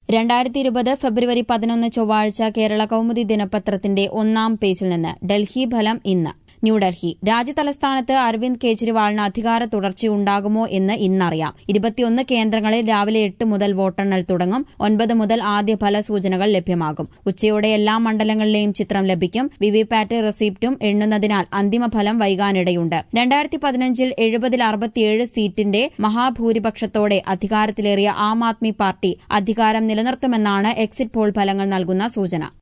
രണ്ടായിരത്തി ഇരുപത് ഫെബ്രുവരി പതിനൊന്ന് ചൊവ്വാഴ്ച കേരള കൗമുദി ദിനപത്രത്തിന്റെ ഒന്നാം പേജിൽ നിന്ന് ഡൽഹി ഫലം ഇന്ന് ന്യൂഡൽഹി രാജ്യതലസ്ഥാനത്ത് അരവിന്ദ് കെജ്രിവാളിന് അധികാര തുടർച്ചയുണ്ടാകുമോ എന്ന് ഇന്നറിയാം ഇരുപത്തിയൊന്ന് കേന്ദ്രങ്ങളിൽ രാവിലെ എട്ട് മുതൽ വോട്ടെണ്ണൽ തുടങ്ങും ഒൻപത് മുതൽ ആദ്യ ഫലസൂചനകൾ ലഭ്യമാകും ഉച്ചയോടെ എല്ലാ മണ്ഡലങ്ങളിലെയും ചിത്രം ലഭിക്കും വിവിപാറ്റ് റെസിപ്റ്റും എണ്ണുന്നതിനാൽ അന്തിമഫലം വൈകാനിടയുണ്ട് രണ്ടായിരത്തി പതിനഞ്ചിൽ എഴുപതിൽ അറുപത്തിയേഴ് സീറ്റിന്റെ മഹാഭൂരിപക്ഷത്തോടെ അധികാരത്തിലേറിയ ആം ആദ്മി പാർട്ടി അധികാരം നിലനിർത്തുമെന്നാണ് എക്സിറ്റ് പോൾ ഫലങ്ങൾ നൽകുന്ന സൂചന